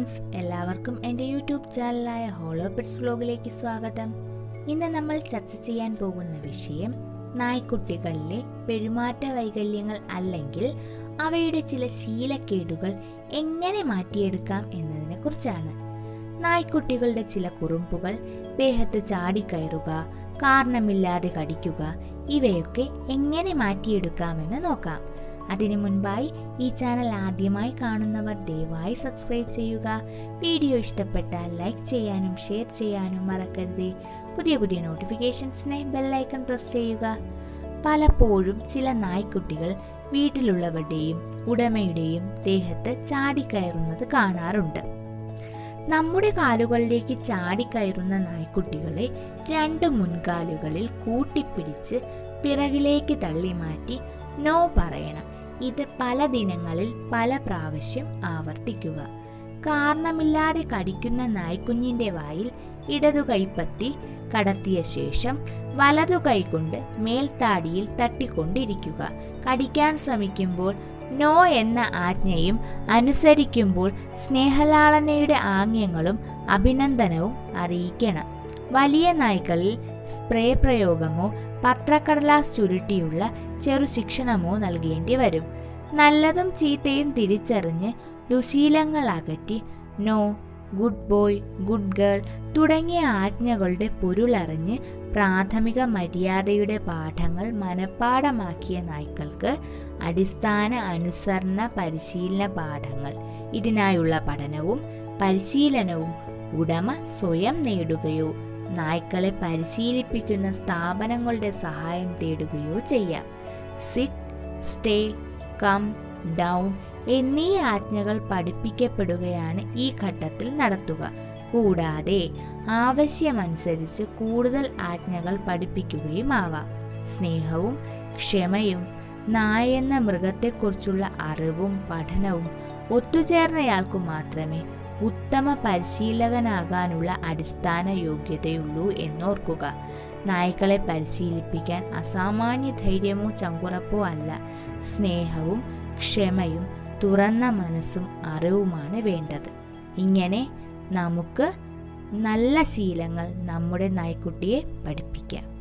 friends എല്ലാവർക്കും എൻ്റെ YouTube ചാനലായ ഹോളോ പെറ്റ്സ് വ്ലോഗിലേക്ക് സ്വാഗതം ഇന്ന് നമ്മൾ ചർച്ച ചെയ്യാൻ പോകുന്ന വിഷയം നായ്ക്കുട്ടികളിലെ പെരുമാറ്റ വൈകല്യങ്ങൾ അല്ലെങ്കിൽ അവയുടെ ചില ശീലക്കേടുകൾ എങ്ങനെ മാറ്റിയെടുക്കാം എന്നതിനെ കുറിച്ചാണ് നായ്ക്കുട്ടികളുടെ ചില കുറുമ്പുകൾ ദേഹത്ത് ചാടിക്കയറുക കാരണമില്ലാതെ കടിക്കുക ഇവയൊക്കെ എങ്ങനെ മാറ്റിയെടുക്കാമെന്ന് നോക്കാം അതിനു മുൻപായി ഈ ചാനൽ ആദ്യമായി കാണുന്നവർ ദയവായി സബ്സ്ക്രൈബ് ചെയ്യുക വീഡിയോ ഇഷ്ടപ്പെട്ടാൽ ലൈക്ക് ചെയ്യാനും ഷെയർ ചെയ്യാനും മറക്കരുത് പുതിയ പുതിയ നോട്ടിഫിക്കേഷൻസിനെ ബെല്ലൈക്കൺ പ്രസ് ചെയ്യുക പലപ്പോഴും ചില നായ്ക്കുട്ടികൾ വീട്ടിലുള്ളവരുടെയും ഉടമയുടെയും ദേഹത്ത് ചാടിക്കയറുന്നത് കാണാറുണ്ട് നമ്മുടെ കാലുകളിലേക്ക് ചാടിക്കയറുന്ന നായ്ക്കുട്ടികളെ രണ്ട് മുൻകാലുകളിൽ കൂട്ടിപ്പിടിച്ച് പിറകിലേക്ക് തള്ളി മാറ്റി നോ പറയണം ഇത് പല ദിനങ്ങളിൽ പല പ്രാവശ്യം ആവർത്തിക്കുക കാരണമില്ലാതെ കടിക്കുന്ന നായ്ക്കുഞ്ഞിന്റെ വായിൽ ഇടതു കൈപ്പത്തി കടത്തിയ ശേഷം വലതു കൈകൊണ്ട് മേൽത്താടിയിൽ തട്ടിക്കൊണ്ടിരിക്കുക കടിക്കാൻ ശ്രമിക്കുമ്പോൾ നോ എന്ന ആജ്ഞയും അനുസരിക്കുമ്പോൾ സ്നേഹലാളനയുടെ ആംഗ്യങ്ങളും അഭിനന്ദനവും അറിയിക്കണം വലിയ നായ്ക്കളിൽ സ്പ്രേ പ്രയോഗമോ പത്രക്കടലാസ് ചുരുട്ടിയുള്ള ചെറു ശിക്ഷണമോ നൽകേണ്ടി വരും നല്ലതും ചീത്തയും തിരിച്ചറിഞ്ഞ് ദുശീലങ്ങൾ അകറ്റി no good boy good girl തുടങ്ങിയ ആജ്ഞകളുടെ പൊരുളറിഞ്ഞ് പ്രാഥമിക മര്യാദയുടെ പാഠങ്ങൾ മനഃപ്പാടമാക്കിയ നായ്ക്കൾക്ക് അടിസ്ഥാന അനുസരണ പരിശീലന പാഠങ്ങൾ ഇതിനായുള്ള പഠനവും പരിശീലനവും ഉടമ സ്വയം നേടുകയോ നായ്ക്കളെ പരിശീലിപ്പിക്കുന്ന സ്ഥാപനങ്ങളുടെ സഹായം തേടുകയോ ചെയ്യാം സിറ്റ് സ്റ്റേ കം ഡൗൺ എന്നീ ആജ്ഞകൾ പഠിപ്പിക്കപ്പെടുകയാണ് ഈ ഘട്ടത്തിൽ നടത്തുക കൂടാതെ ആവശ്യമനുസരിച്ച് കൂടുതൽ ആജ്ഞകൾ പഠിപ്പിക്കുകയും ആവാം സ്നേഹവും ക്ഷമയും നായെന്ന മൃഗത്തെക്കുറിച്ചുള്ള അറിവും പഠനവും ഒത്തുചേർന്നയാൾക്കു മാത്രമേ ഉത്തമ പരിശീലകനാകാനുള്ള അടിസ്ഥാന യോഗ്യതയുള്ളൂ എന്നോർക്കുക നായ്ക്കളെ പരിശീലിപ്പിക്കാൻ അസാമാന്യ ധൈര്യമോ ചങ്കുറപ്പോ അല്ല സ്നേഹവും ക്ഷമയും തുറന്ന മനസ്സും അറിവുമാണ് വേണ്ടത് ഇങ്ങനെ നമുക്ക് നല്ല ശീലങ്ങൾ നമ്മുടെ നായ്ക്കുട്ടിയെ പഠിപ്പിക്കാം